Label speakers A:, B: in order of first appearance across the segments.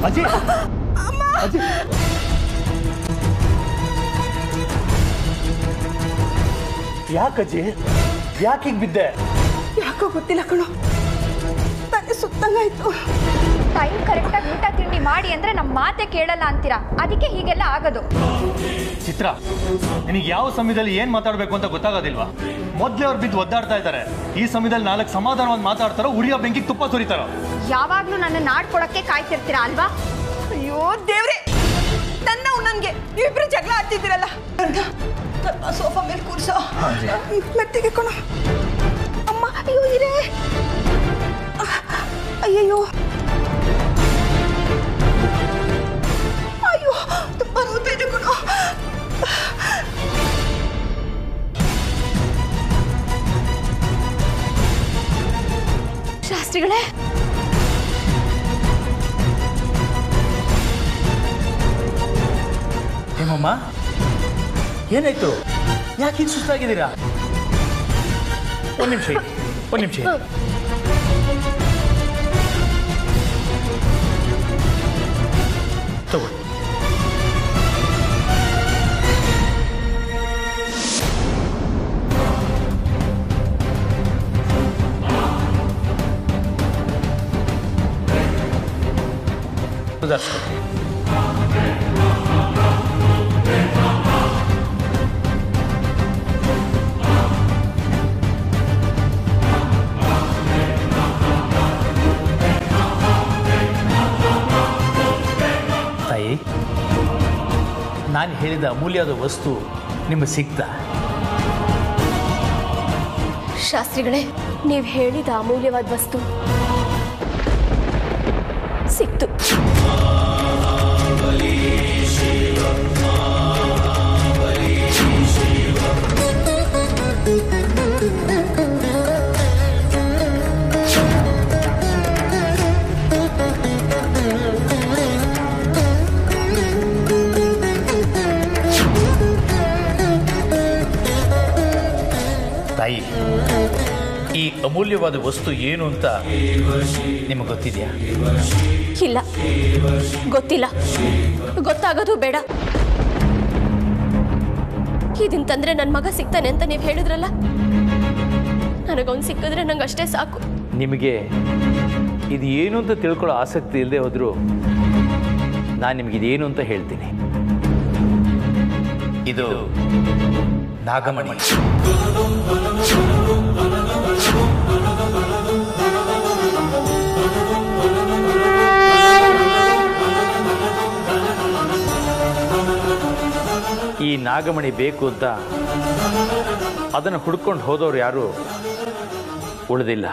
A: ಅಜ್ಜಿ ಅಜ್ಜಿ ಯಾಕಜ್ಜಿ ಯಾಕೆ ಹೀಗೆ ಬಿದ್ದೆ
B: ಯಾಕೋ ಗೊತ್ತಿಲ್ಲ ಕಣೋ ತಲೆ ಸುತ್ತಂಗಾಯ್ತು
C: ಟೈಮ್ ಕರೆಕ್ಟಾಗಿ ಊಟ ತಿಂಡಿ ಮಾಡಿ ಅಂದ್ರೆ ನಮ್ಮ ಮಾತೆ ಕೇಳಲ್ಲ ಅಂತೀರಾ ಅದಕ್ಕೆ ಹೀಗೆಲ್ಲ ಆಗೋದು
A: ಚಿತ್ರ ನಿನಗೆ ಯಾವ ಸಮಯದಲ್ಲಿ ಏನ್ ಮಾತಾಡ್ಬೇಕು ಅಂತ ಗೊತ್ತಾಗೋದಿಲ್ವಾ ಮೊದ್ಲೇ ಅವ್ರು ಬಿದ್ದು ಒದ್ದಾಡ್ತಾ ಇದ್ದಾರೆ ಈ ಸಮಯದಲ್ಲಿ ನಾಲ್ಕು ಸಮಾಧಾನವಾಗಿ ಮಾತಾಡ್ತಾರೋ ಉರಿಯೋ ಬೆಂಕಿಗೆ ತುಪ್ಪ ಸುರಿತಾರೋ
C: ಯಾವಾಗ್ಲೂ ನನ್ನ ನಾಡ್ಕೊಳಕ್ಕೆ ಕಾಯ್ತಿರ್ತೀರಾ ಅಲ್ವಾ
B: ಅಯ್ಯೋ ದೇವ್ರೆ ನನ್ನ ನನ್ಗೆ ನೀವಿಬ್ರು ಜಗಳ ಆಡ್ತಿದ್ದೀರಲ್ಲ ಗಂಡ ಸ್ವಲ್ಪ ಸೋಫಾ ಮೇಲೆ ಕೂರ್ಸೋ ಮೆತ್ತಿಗೆ ಕಣೋ ಅಮ್ಮ ಅಯ್ಯೋ ಇರೇ ಅಯ್ಯಯ್ಯೋ ಅಯ್ಯೋ ತುಂಬಾ ನೋವ್ತಾ ಇದೆ ಕಣೋ
C: ಶಾಸ್ತ್ರಿಗಳೇ
A: ಹೇಮಮ್ಮ ಏನಾಯ್ತು ಯಾಕೆ ಹಿಂಗೆ ಸುಸ್ತಾಗಿದ್ದೀರಾ ಒಂದು ನಿಮಿಷ ಒಂದು ನಿಮಿಷ ತಗೊಳ್ಳಿ ಸುಧಾರಿಸ್ಕೊಳ್ಳಿ ತಾಯಿ ನಾನು ಹೇಳಿದ ಅಮೂಲ್ಯದ ವಸ್ತು ನಿಮಗೆ ಸಿಗ್ತಾ
D: ಶಾಸ್ತ್ರಿಗಳೇ ನೀವು ಹೇಳಿದ ಅಮೂಲ್ಯವಾದ ವಸ್ತು ಸಿಕ್ತು
A: ತಾಯಿ ಈ ಅಮೂಲ್ಯವಾದ ವಸ್ತು ಏನು ಅಂತ ನಿಮಗೆ ಗೊತ್ತಿದೆಯಾ
D: ಇಲ್ಲ ಗೊತ್ತಿಲ್ಲ ಗೊತ್ತಾಗೋದು ಬೇಡ ಇದನ್ ತಂದ್ರೆ ನನ್ನ ಮಗ ಸಿಗ್ತಾನೆ ಅಂತ ನೀವು ಹೇಳಿದ್ರಲ್ಲ ನನಗೊಂದು ಸಿಕ್ಕಿದ್ರೆ ನಂಗೆ ಅಷ್ಟೇ ಸಾಕು
E: ನಿಮಗೆ ಇದು ಏನು ಅಂತ ತಿಳ್ಕೊಳ್ಳೋ ಆಸಕ್ತಿ ಇಲ್ಲದೆ ಹೋದರೂ ನಾನು ನಿಮಗೆ ಇದೇನು ಅಂತ ಹೇಳ್ತೀನಿ
A: ಇದು ನಾಗಮಣಿ
E: ಈ ನಾಗಮಣಿ ಬೇಕು ಅಂತ ಅದನ್ನು ಹುಡ್ಕೊಂಡು ಹೋದವ್ರು ಯಾರು ಉಳಿದಿಲ್ಲ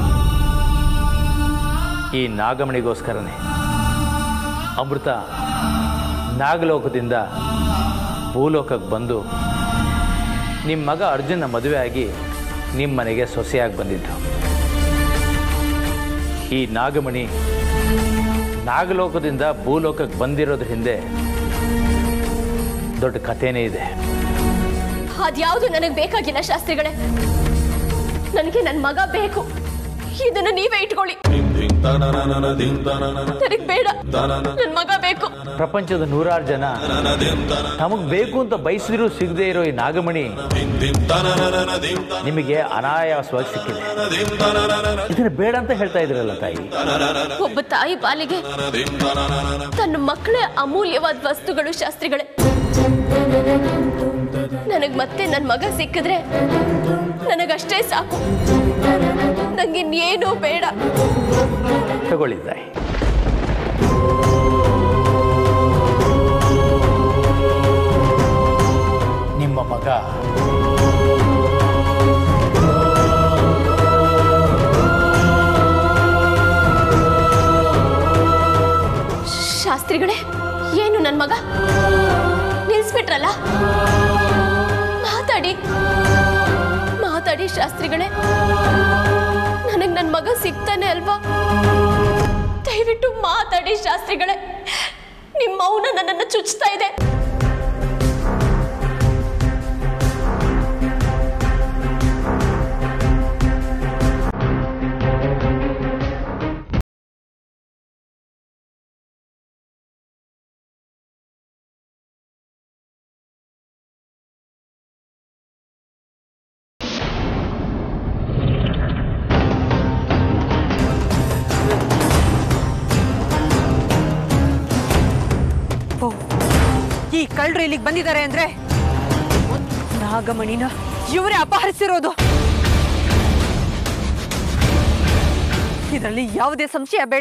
E: ಈ ನಾಗಮಣಿಗೋಸ್ಕರನೇ ಅಮೃತ ನಾಗಲೋಕದಿಂದ ಭೂಲೋಕಕ್ಕೆ ಬಂದು ನಿಮ್ಮ ಮಗ ಅರ್ಜುನ ಮದುವೆ ಆಗಿ ನಿಮ್ಮ ಮನೆಗೆ ಸೊಸೆಯಾಗಿ ಬಂದಿದ್ದು ಈ ನಾಗಮಣಿ ನಾಗಲೋಕದಿಂದ ಭೂಲೋಕಕ್ಕೆ ಬಂದಿರೋದ್ರ ಹಿಂದೆ ದೊಡ್ಡ ಕಥೆನೇ ಇದೆ
D: ಅದ್ಯಾವುದು ನನಗೆ ಬೇಕಾಗಿಲ್ಲ ಶಾಸ್ತ್ರಿಗಳೇ ನನಗೆ ನನ್ನ ಮಗ ಬೇಕು ಇದನ್ನು ನೀವೇ ಇಟ್ಕೊಳ್ಳಿ ನನಗೆ ಬೇಡ ನನ್ನ ಮಗ ಬೇಕು
E: ಪ್ರಪಂಚದ ನೂರಾರು ಜನ ನಮಗ್ ಬೇಕು ಅಂತ ಬಯಸಿದ್ರು ಸಿಗದೆ ಇರೋ ಈ ನಾಗಮಣಿ ನಿಮಗೆ ಅನಾಯಾಸವಾಗಿ ಸಿಕ್ಕಿದೆ ಇದನ್ನ ಬೇಡ ಅಂತ ಹೇಳ್ತಾ ಇದ್ರಲ್ಲ ತಾಯಿ
D: ಒಬ್ಬ ತಾಯಿ ಪಾಲಿಗೆ ತನ್ನ ಮಕ್ಕಳೇ ಅಮೂಲ್ಯವಾದ ವಸ್ತುಗಳು ಶಾಸ್ತ್ರಿಗಳೇ ನನಗ್ ಮತ್ತೆ ನನ್ನ ಮಗ ಸಿಕ್ಕಿದ್ರೆ ನನಗಷ್ಟೇ ಸಾಕು ನಂಗಿನ್ನೇನೂ ಬೇಡ
E: ತಗೊಳ್ಳಿ ತಾಯಿ
A: ನಿಮ್ಮ ಮಗ
D: ಶಾಸ್ತ್ರಿಗಳೇ ಏನು ನನ್ನ ಮಗ ನಿಲ್ಸ್ಬಿಟ್ರಲ್ಲ ಮಾತಾಡಿ ಮಾತಾಡಿ ಶಾಸ್ತ್ರಿಗಳೇ ನನಗ್ ನನ್ನ ಮಗ ಸಿಗ್ತಾನೆ ಅಲ್ವಾ ದಯವಿಟ್ಟು ಮಾತಾಡಿ ಶಾಸ್ತ್ರಿಗಳೇ ನಿಮ್ಮ ಮೌನ ನನ್ನನ್ನು ಚುಚ್ತಾ ಇದೆ
B: ಈ ಕಳ್ಳರು ಇಲ್ಲಿಗೆ ಬಂದಿದ್ದಾರೆ ಅಂದ್ರೆ ನಾಗಮಣಿನ ಇವರೇ ಅಪಹರಿಸಿರೋದು ಇದರಲ್ಲಿ ಯಾವುದೇ ಸಂಶಯ ಬೇಡ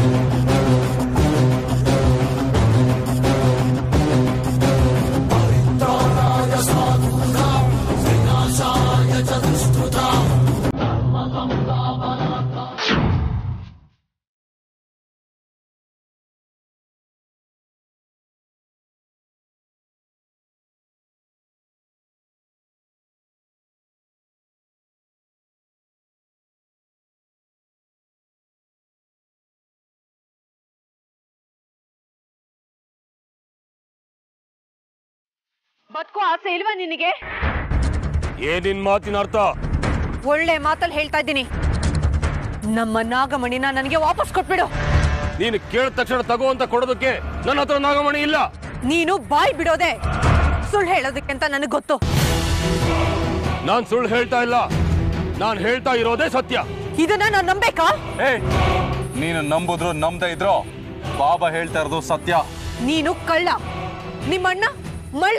B: ಬದುಕೋ ಆಸೆ ಇಲ್ವಾ ನಿನಗೆ
F: ಏನಿನ್ ಮಾತಿನ ಅರ್ಥ
B: ಒಳ್ಳೆ ಮಾತಲ್ಲಿ ಹೇಳ್ತಾ ಇದ್ದೀನಿ ನಮ್ಮ ನಾಗಮಣಿನ ನನಗೆ ವಾಪಸ್ ಕೊಟ್ಬಿಡು
F: ನೀನು ಕೇಳಿದ ತಕ್ಷಣ ತಗೋ ಅಂತ ಕೊಡೋದಕ್ಕೆ ನನ್ನ ಹತ್ರ ನಾಗಮಣಿ ಇಲ್ಲ
B: ನೀನು ಬಾಯ್ ಬಿಡೋದೆ ಸುಳ್ಳು ಹೇಳೋದಕ್ಕೆ ಅಂತ ನನಗೆ ಗೊತ್ತು
F: ನಾನ್ ಸುಳ್ಳು ಹೇಳ್ತಾ ಇಲ್ಲ ನಾನ್ ಹೇಳ್ತಾ ಇರೋದೇ ಸತ್ಯ
B: ಇದನ್ನ ನಾನು ನಂಬೇಕಾ
G: ಏ ನೀನು ನಂಬುದ್ರು ನಂಬದೇ ಇದ್ರೋ ಬಾಬಾ ಹೇಳ್ತಾ ಇರೋದು ಸತ್ಯ
B: ನೀನು ಕಳ್ಳ ನಿಮ್ಮಣ್ಣ ಮಳ್ಳ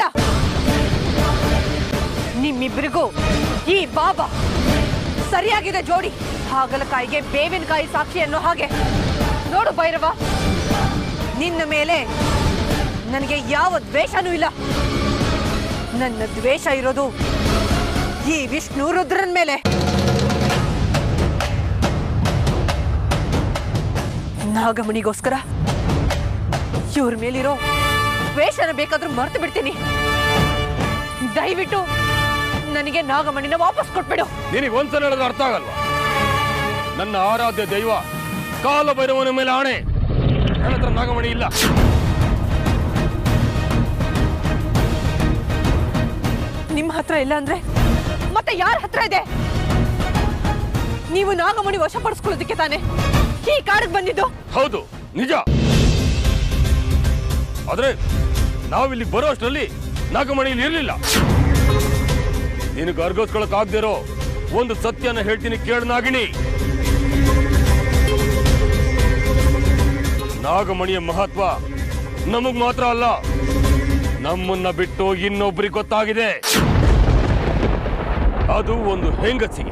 B: ನಿಮ್ಮಿಬ್ಬರಿಗೂ ಈ ಬಾಬಾ ಸರಿಯಾಗಿದೆ ಜೋಡಿ ಹಾಗಲಕಾಯಿಗೆ ಬೇವಿನಕಾಯಿ ಸಾಕ್ಷಿ ಅನ್ನೋ ಹಾಗೆ ನೋಡು ಭೈರವ ನಿನ್ನ ಮೇಲೆ ನನಗೆ ಯಾವ ದ್ವೇಷನೂ ಇಲ್ಲ ನನ್ನ ದ್ವೇಷ ಇರೋದು ಈ ವಿಷ್ಣು ರುದ್ರನ್ ಮೇಲೆ ನಾಗಮಣಿಗೋಸ್ಕರ ಇವ್ರ ಮೇಲಿರೋ ದ್ವೇಷನ ಬೇಕಾದ್ರೂ ಮರ್ತು ಬಿಡ್ತೀನಿ ದಯವಿಟ್ಟು ನನಗೆ ನಾಗಮಣಿನ ವಾಪಸ್ ಕೊಟ್ಬಿಡು
F: ನಿನಗೆ ಒಂದ್ಸಲ ಹೇಳಿದ್ರೆ ಅರ್ಥ ಆಗಲ್ವಾ ನನ್ನ ಆರಾಧ್ಯ ದೈವ ಕಾಲ ಭೈರವನ ಮೇಲೆ ಆಣೆ ನನ್ನ ಹತ್ರ ನಾಗಮಣಿ ಇಲ್ಲ
B: ನಿಮ್ಮ ಹತ್ರ ಇಲ್ಲ ಅಂದ್ರೆ ಮತ್ತೆ ಯಾರ ಹತ್ರ ಇದೆ ನೀವು ನಾಗಮಣಿ ವಶಪಡಿಸ್ಕೊಳ್ಳೋದಕ್ಕೆ ತಾನೆ ಈ ಕಾಡಿಗೆ ಬಂದಿದ್ದು
F: ಹೌದು ನಿಜ ಆದ್ರೆ ನಾವಿಲ್ಲಿ ಬರೋ ಅಷ್ಟರಲ್ಲಿ ನಾಗಮಣಿ ಇಲ್ಲಿ ಇರ್ಲಿಲ್ಲ ನಿನಗೆ ಅರ್ಗೋಸ್ಕೊಳಕ್ ಆಗ್ದಿರೋ ಒಂದು ಸತ್ಯನ ಹೇಳ್ತೀನಿ ಕೇಳು ನಾಗಿಣಿ ನಾಗಮಣಿಯ ಮಹತ್ವ ನಮಗ್ ಮಾತ್ರ ಅಲ್ಲ ನಮ್ಮನ್ನ ಬಿಟ್ಟು ಇನ್ನೊಬ್ರಿಗೆ ಗೊತ್ತಾಗಿದೆ ಅದು ಒಂದು ಹೆಂಗಸಿಗೆ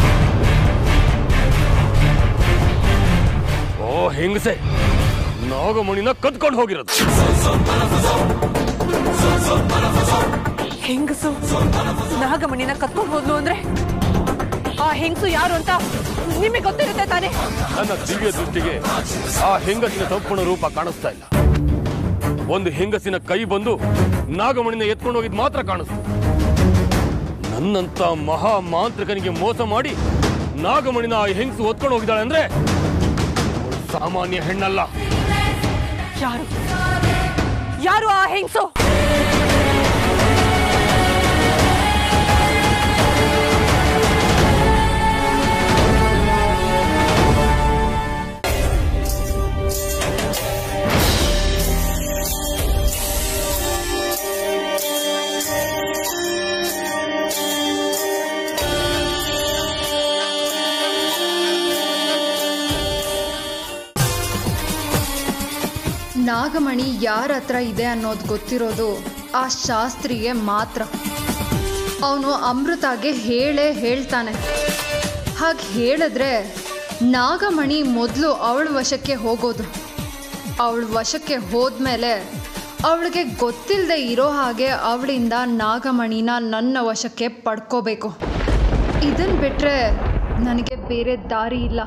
F: ಓ ಹೆಂಗಸೆ ನಾಗಮಣಿನ ಕದ್ಕೊಂಡು ಹೋಗಿರೋದು
B: ಹೆಂಗಸು ನಾಗಮಣಿನ ಕತ್ಕೊಂಡು ಹೋದ್ಲು ಅಂದ್ರೆ ಆ ಹೆಂಗಸು ಯಾರು ಅಂತ ನಿಮಗೆ ಗೊತ್ತಿರುತ್ತೆ ತಾನೆ
F: ನನ್ನ ದಿವ್ಯ ದೃಷ್ಟಿಗೆ ಆ ಹೆಂಗಸಿನ ಸಂಪೂರ್ಣ ರೂಪ ಕಾಣಿಸ್ತಾ ಇಲ್ಲ ಒಂದು ಹೆಂಗಸಿನ ಕೈ ಬಂದು ನಾಗಮಣಿನ ಎತ್ಕೊಂಡು ಹೋಗಿದ್ ಮಾತ್ರ ಕಾಣಿಸ್ತು ನನ್ನಂತ ಮಹಾ ಮಾಂತ್ರಿಕನಿಗೆ ಮೋಸ ಮಾಡಿ ನಾಗಮಣಿನ ಆ ಹೆಂಗಸು ಹೊತ್ಕೊಂಡು ಹೋಗಿದ್ದಾಳೆ ಅಂದ್ರೆ ಅವ್ಳು ಸಾಮಾನ್ಯ ಹೆಣ್ಣಲ್ಲ
B: ಯಾರು ಯಾರು ಆ ಹೆಂಗಸು
H: ನಾಗಮಣಿ ಯಾರ ಹತ್ರ ಇದೆ ಅನ್ನೋದು ಗೊತ್ತಿರೋದು ಆ ಶಾಸ್ತ್ರಿಗೆ ಮಾತ್ರ ಅವನು ಅಮೃತಾಗೆ ಹೇಳೇ ಹೇಳ್ತಾನೆ ಹಾಗೆ ಹೇಳಿದ್ರೆ ನಾಗಮಣಿ ಮೊದಲು ಅವಳ ವಶಕ್ಕೆ ಹೋಗೋದು ಅವಳ ವಶಕ್ಕೆ ಹೋದ್ಮೇಲೆ ಅವಳಿಗೆ ಗೊತ್ತಿಲ್ಲದೆ ಇರೋ ಹಾಗೆ ಅವಳಿಂದ ನಾಗಮಣಿನ ನನ್ನ ವಶಕ್ಕೆ ಪಡ್ಕೋಬೇಕು ಇದನ್ನು ಬಿಟ್ಟರೆ ನನಗೆ ಬೇರೆ ದಾರಿ ಇಲ್ಲ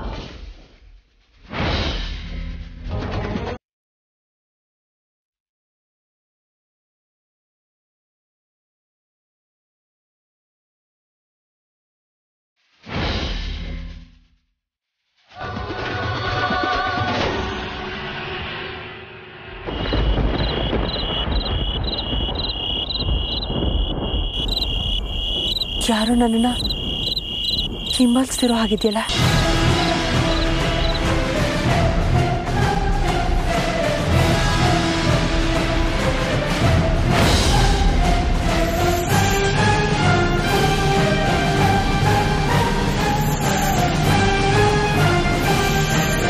B: ಯಾರು ನನ್ನನ್ನ ಹಿಂಬಾಲಿಸ್ತಿರೋ ಹಾಗಿದೆಯಲ್ಲ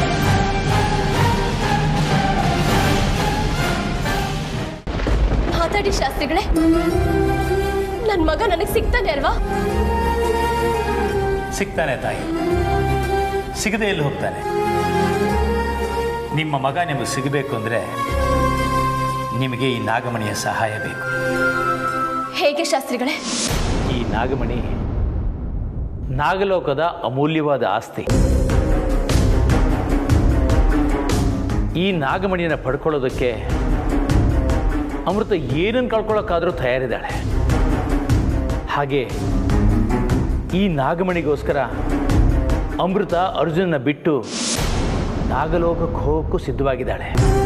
D: ಆತ ಮಾತಾಡಿ ಶಾಸ್ತ್ರಿಗಳೇ ನನ್ನ ಮಗ ನನಗೆ ಸಿಗ್ತಾನೆ ಅಲ್ವಾ
E: ಸಿಗ್ತಾನೆ ತಾಯಿ ಸಿಗದೆ ಎಲ್ಲಿ ಹೋಗ್ತಾನೆ ನಿಮ್ಮ ಮಗ ನಿಮಗೆ ಸಿಗಬೇಕು ಅಂದರೆ ನಿಮಗೆ ಈ ನಾಗಮಣಿಯ ಸಹಾಯ ಬೇಕು
D: ಹೇಗೆ ಶಾಸ್ತ್ರಿಗಳೇ
E: ಈ ನಾಗಮಣಿ ನಾಗಲೋಕದ ಅಮೂಲ್ಯವಾದ ಆಸ್ತಿ ಈ ನಾಗಮಣಿಯನ್ನು ಪಡ್ಕೊಳ್ಳೋದಕ್ಕೆ ಅಮೃತ ಏನನ್ನು ಕಳ್ಕೊಳ್ಳೋಕ್ಕಾದರೂ ತಯಾರಿದ್ದಾಳೆ ಹಾಗೆ ಈ ನಾಗಮಣಿಗೋಸ್ಕರ ಅಮೃತ ಅರ್ಜುನನ ಬಿಟ್ಟು ನಾಗಲೋಕಕ್ಕೆ ಹೋಗೋಕ್ಕೂ ಸಿದ್ಧವಾಗಿದ್ದಾಳೆ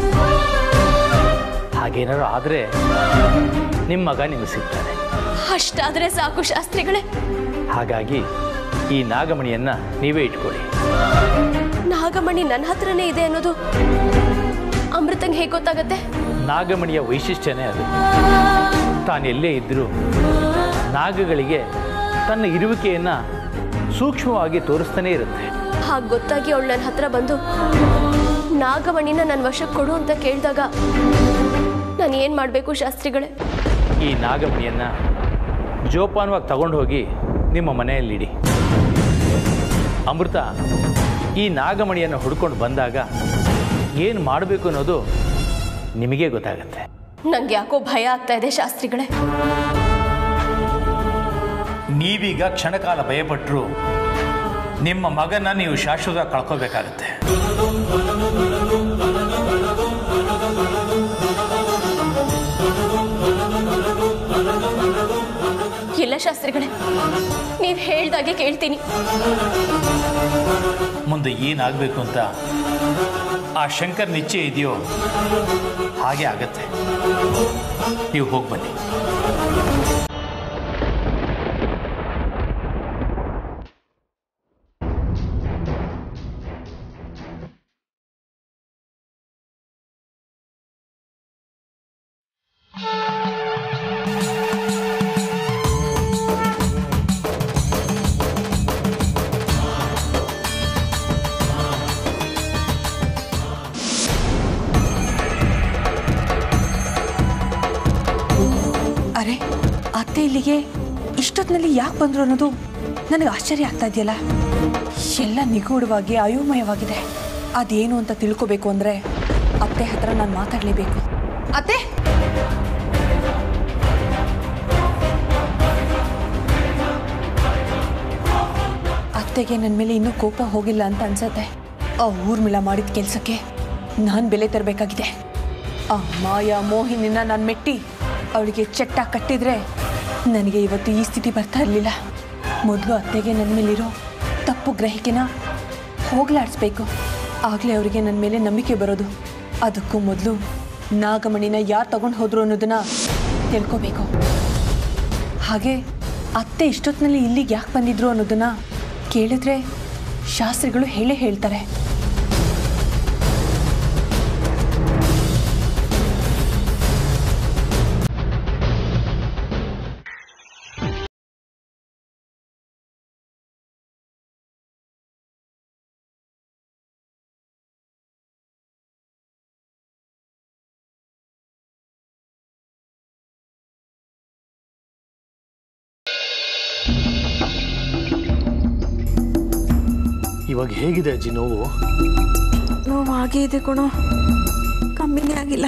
E: ಹಾಗೇನಾದ್ರು ಆದರೆ ನಿಮ್ಮ ಮಗ ನಿಮಗೆ ಸಿಗ್ತಾನೆ
D: ಅಷ್ಟಾದ್ರೆ ಸಾಕು ಶಾಸ್ತ್ರಿಗಳೇ
E: ಹಾಗಾಗಿ ಈ ನಾಗಮಣಿಯನ್ನ ನೀವೇ ಇಟ್ಕೊಳ್ಳಿ
D: ನಾಗಮಣಿ ನನ್ನ ಹತ್ರನೇ ಇದೆ ಅನ್ನೋದು ಅಮೃತಂಗೆ ಹೇಗೆ ಗೊತ್ತಾಗತ್ತೆ
E: ನಾಗಮಣಿಯ ವೈಶಿಷ್ಟ್ಯನೇ ಅದು ತಾನು ಎಲ್ಲೇ ಇದ್ದರೂ ನಾಗಗಳಿಗೆ ತನ್ನ ಇರುವಿಕೆಯನ್ನ ಸೂಕ್ಷ್ಮವಾಗಿ ತೋರಿಸ್ತಾನೇ ಇರುತ್ತೆ
D: ಹಾಗೆ ಗೊತ್ತಾಗಿ ಅವಳು ನನ್ನ ಹತ್ರ ಬಂದು ನಾಗಮಣಿನ ನನ್ನ ವಶಕ್ಕೆ ಕೊಡು ಅಂತ ಕೇಳಿದಾಗ ನಾನು ಏನು ಮಾಡಬೇಕು ಶಾಸ್ತ್ರಿಗಳೇ
E: ಈ ನಾಗಮಣಿಯನ್ನ ಜೋಪಾನವಾಗಿ ತಗೊಂಡು ಹೋಗಿ ನಿಮ್ಮ ಮನೆಯಲ್ಲಿಡಿ ಅಮೃತ ಈ ನಾಗಮಣಿಯನ್ನು ಹುಡ್ಕೊಂಡು ಬಂದಾಗ ಏನು ಮಾಡಬೇಕು ಅನ್ನೋದು ನಿಮಗೇ ಗೊತ್ತಾಗತ್ತೆ
D: ನಂಗೆ ಯಾಕೋ ಭಯ ಆಗ್ತಾ ಇದೆ ಶಾಸ್ತ್ರಿಗಳೇ
E: ನೀವೀಗ ಕ್ಷಣಕಾಲ ಭಯಪಟ್ಟರು ನಿಮ್ಮ ಮಗನ ನೀವು ಶಾಶ್ವತ ಕಳ್ಕೋಬೇಕಾಗತ್ತೆ
D: ಇಲ್ಲ ಶಾಸ್ತ್ರಿಗಳೇ ನೀವು ಹೇಳ್ದಾಗೆ ಕೇಳ್ತೀನಿ
E: ಮುಂದೆ ಏನಾಗಬೇಕು ಅಂತ ಆ ಶಂಕರ್ ನಿಶ್ಚಯ ಇದೆಯೋ ಹಾಗೆ ಆಗತ್ತೆ ನೀವು ಹೋಗಿ ಬನ್ನಿ
B: ಅರೆ ಅತ್ತೆ ಇಲ್ಲಿಗೆ ಇಷ್ಟೊತ್ತಿನಲ್ಲಿ ಯಾಕೆ ಬಂದ್ರು ಅನ್ನೋದು ನನಗೆ ಆಶ್ಚರ್ಯ ಆಗ್ತಾ ಇದೆಯಲ್ಲ ಎಲ್ಲ ನಿಗೂಢವಾಗಿ ಅಯೋಮಯವಾಗಿದೆ ಅದೇನು ಅಂತ ತಿಳ್ಕೊಬೇಕು ಅಂದರೆ ಅತ್ತೆ ಹತ್ರ ನಾನು ಮಾತಾಡಲೇಬೇಕು ಅತ್ತೆ ಅತ್ತೆಗೆ ನನ್ನ ಮೇಲೆ ಇನ್ನೂ ಕೋಪ ಹೋಗಿಲ್ಲ ಅಂತ ಅನ್ಸತ್ತೆ ಆ ಊರ್ಮಿಳ ಮಾಡಿದ ಕೆಲಸಕ್ಕೆ ನಾನು ಬೆಲೆ ತರಬೇಕಾಗಿದೆ ಆ ಮಾಯಾ ಮೋಹಿನಿನ ನಾನು ಮೆಟ್ಟಿ ಅವಳಿಗೆ ಚಟ್ಟ ಕಟ್ಟಿದ್ರೆ ನನಗೆ ಇವತ್ತು ಈ ಸ್ಥಿತಿ ಬರ್ತಾ ಇರಲಿಲ್ಲ ಮೊದಲು ಅತ್ತೆಗೆ ನನ್ನ ಮೇಲಿರೋ ತಪ್ಪು ಗ್ರಹಿಕೆನ ಹೋಗ್ಲಾಡಿಸ್ಬೇಕು ಆಗಲೇ ಅವರಿಗೆ ನನ್ನ ಮೇಲೆ ನಂಬಿಕೆ ಬರೋದು ಅದಕ್ಕೂ ಮೊದಲು ನಾಗಮಣಿನ ಯಾರು ತಗೊಂಡು ಹೋದ್ರು ಅನ್ನೋದನ್ನ ತಿಳ್ಕೋಬೇಕು ಹಾಗೆ ಅತ್ತೆ ಇಷ್ಟೊತ್ತಿನಲ್ಲಿ ಇಲ್ಲಿಗೆ ಯಾಕೆ ಬಂದಿದ್ರು ಅನ್ನೋದನ್ನ ಕೇಳಿದ್ರೆ ಶಾಸ್ತ್ರಿಗಳು ಹೇಳೇ ಹೇಳ್ತಾರೆ
A: ಇವಾಗ ಹೇಗಿದೆ ಅಜ್ಜಿ ನೋವು
B: ನೋವು ಹಾಗೇ ಇದೆ ಕಣೋ ಕಮ್ಮಿನೇ ಆಗಿಲ್ಲ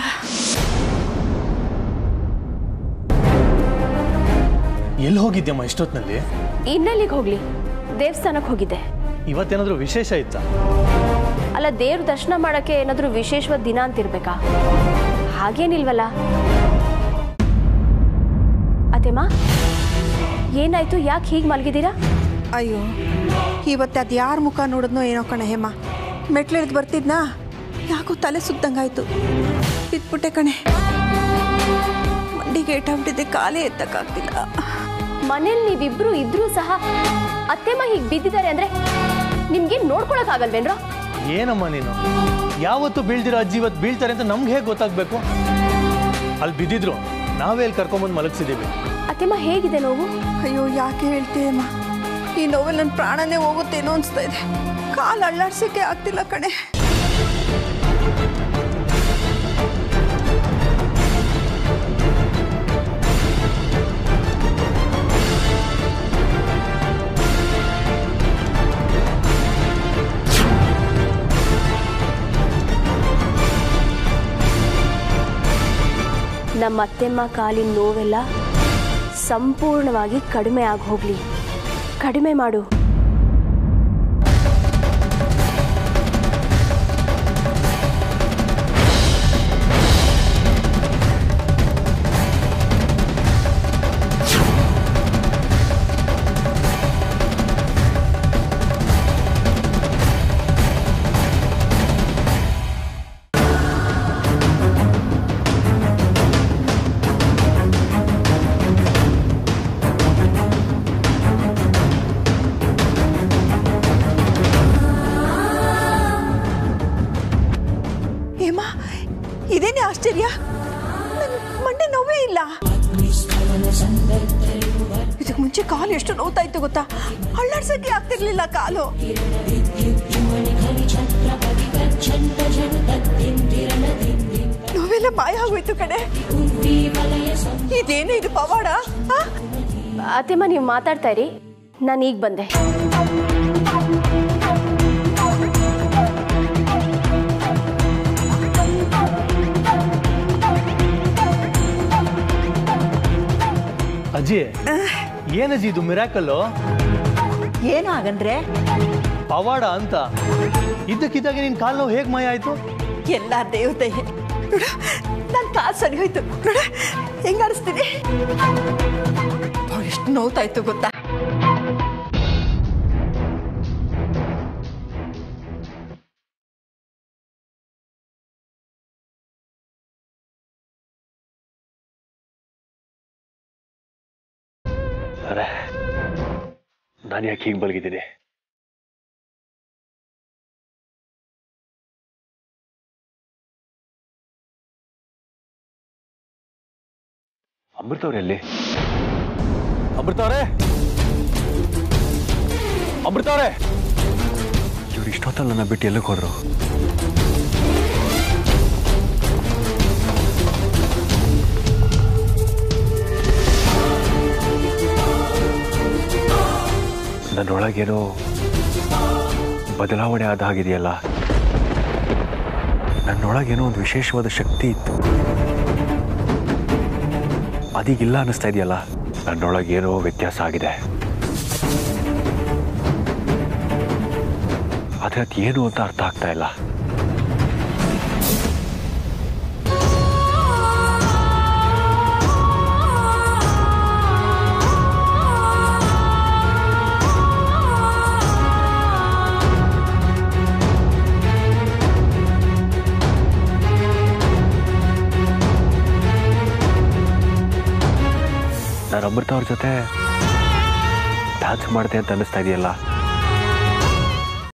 A: ಎಲ್ಲಿ ಹೋಗಿದ್ಯಮ್ಮ ಇಷ್ಟೊತ್ತಿನಲ್ಲಿ
D: ಇನ್ನೆಲ್ಲಿಗೆ ಹೋಗ್ಲಿ ದೇವಸ್ಥಾನಕ್ಕೆ ಹೋಗಿದ್ದೆ
A: ಇವತ್ತೇನಾದ್ರೂ ವಿಶೇಷ ಇತ್ತಾ
D: ಅಲ್ಲ ದೇವ್ರ ದರ್ಶನ ಮಾಡಕ್ಕೆ ಏನಾದರೂ ವಿಶೇಷವಾದ ದಿನ ಅಂತ ಇರ್ಬೇಕಾ ಹಾಗೇನಿಲ್ವಲ್ಲ ಅತೆಮ್ಮ ಏನಾಯ್ತು ಯಾಕೆ ಹೀಗೆ ಮಲಗಿದ್ದೀರಾ
B: ಅಯ್ಯೋ ಇವತ್ತು ಅದು ಯಾರ ಮುಖ ನೋಡಿದ್ನೋ ಏನೋ ಕಣ ಹೇಮ ಮೆಟ್ಲಿಡ್ದು ಬರ್ತಿದ್ನಾ ಯಾಕೋ ತಲೆ ಸುತ್ತಂಗಾಯ್ತು ಬಿದ್ಬಿಟ್ಟೆ ಕಣೆ ಮಂಡಿಗೆ ಏಟಾಗ್ಬಿಟ್ಟಿದ್ದೆ ಕಾಲೇ ಎತ್ತಕ್ಕಾಗ್ತಿಲ್ಲ
D: ಮನೇಲಿ ನೀವಿಬ್ರು ಇದ್ರೂ ಸಹ ಅತ್ತೆಮ್ಮ ಹೀಗೆ ಬಿದ್ದಿದ್ದಾರೆ ಅಂದ್ರೆ ನಿಮ್ಗೆ ನೋಡ್ಕೊಳಕ್ ಆಗಲ್ವೇನ್ರೋ
A: ಏನಮ್ಮ ನೀನು ಯಾವತ್ತು ಬೀಳ್ದಿರೋ ಅಜ್ಜಿ ಇವತ್ತು ಬೀಳ್ತಾರೆ ಅಂತ ನಮ್ಗೆ ಹೇಗೆ ಗೊತ್ತಾಗಬೇಕು ಅಲ್ಲಿ ಬಿದ್ದಿದ್ರು ನಾವೇ ಇಲ್ಲಿ ಕರ್ಕೊಂಬಂದು ಮಲಗಿಸಿದ್ದೀವಿ
D: ಅತ್ತೆಮ್ಮ ಹೇಗಿದೆ ನೋವು
B: ಅಯ್ಯೋ ಯಾಕೆ ಹೇಳ್ತೀಯಮ್ಮ ಈ ನೋವಲ್ಲಿ ನನ್ನ ಪ್ರಾಣನೇ ಹೋಗುತ್ತೇನೋ ಅನಿಸ್ತಾ ಇದೆ ಕಾಲು ಅಳ್ಳಾಡ್ಸೋಕ್ಕೆ ಆಗ್ತಿಲ್ಲ ಕಣೆ
D: ನಮ್ಮ ಅತ್ತೆಮ್ಮ ಕಾಲಿನ ನೋವೆಲ್ಲ ಸಂಪೂರ್ಣವಾಗಿ ಕಡಿಮೆ ಆಗಿ ಹೋಗ್ಲಿ ಕಡಿಮೆ ಮಾಡು
B: ಹೇಮ ಇದೇನೇ ಆಶ್ಚರ್ಯ ನನ್ ಮಂಡೆ ನೋವೇ ಇಲ್ಲ ಇದಕ್ಕೆ ಮುಂಚೆ ಕಾಲು ಎಷ್ಟು ನೋವ್ತಾ ಇತ್ತು ಗೊತ್ತಾ ಅಳ್ಳಾಡ್ಸಕ್ಕೆ ಆಗ್ತಿರ್ಲಿಲ್ಲ ಕಾಲು ನೋವೆಲ್ಲ ಮಾಯ ಆಗೋಯ್ತು ಕಡೆ ಇದೇನೇ ಇದು ಪವಾಡ ಆ?
D: ಅತ್ತೆಮ್ಮ ನೀವು ಮಾತಾಡ್ತಾ ಇರಿ ನಾನು ಈಗ ಬಂದೆ
A: ಅಜ್ಜಿ ಏನಜ್ಜಿ ಇದು ಮಿರಾಕಲ್ಲು
B: ಏನು ಹಾಗಂದ್ರೆ
A: ಪವಾಡ ಅಂತ ಇದ್ದಕ್ಕಿದ್ದಾಗೆ ನಿನ್ ಕಾಲು ನೋವು ಹೇಗೆ ಮಾಯ ಆಯ್ತು
B: ಎಲ್ಲ ದೇವತೆ ನೋಡ ನನ್ನ ಕಾಲು ಸರಿ ಹೋಯ್ತು ನೋಡ ಹೆಂಗ ಆಡಿಸ್ತೀನಿ ಎಷ್ಟು ನೋವ್ತಾ ಇತ್ತು ಗೊತ್ತಾ
A: ಅರೆ ನಾನು ಯಾಕೆ ಹೀಗೆ ಬಲಗಿದ್ದೀನಿ ಅಮೃತ ಎಲ್ಲಿ ಅಮೃತ ಅವರೇ ಅಮೃತ ಅವರೇ ಇವ್ರು ಇಷ್ಟೊತ್ತಲ್ಲ ನನ್ನ ಬಿಟ್ಟು ಎಲ್ಲಕ್ಕೆ ಹೋದ್ರು ನನ್ನೊಳಗೇನೋ ಬದಲಾವಣೆ ಆದ ಹಾಗಿದೆಯಲ್ಲ ನನ್ನೊಳಗೇನೋ ಒಂದು ವಿಶೇಷವಾದ ಶಕ್ತಿ ಇತ್ತು ಅದೀಗಿಲ್ಲ ಅನ್ನಿಸ್ತಾ ಇದೆಯಲ್ಲ ನನ್ನೊಳಗೇನೋ ವ್ಯತ್ಯಾಸ ಆಗಿದೆ ಆದರೆ ಅದು ಏನು ಅಂತ ಅರ್ಥ ಆಗ್ತಾ ಇಲ್ಲ ನಾನು ಅಮೃತ ಅವ್ರ ಜೊತೆ ಡ್ಯಾನ್ಸ್ ಮಾಡಿದೆ ಅಂತ ಅನ್ನಿಸ್ತಾ ಇದೆಯಲ್ಲ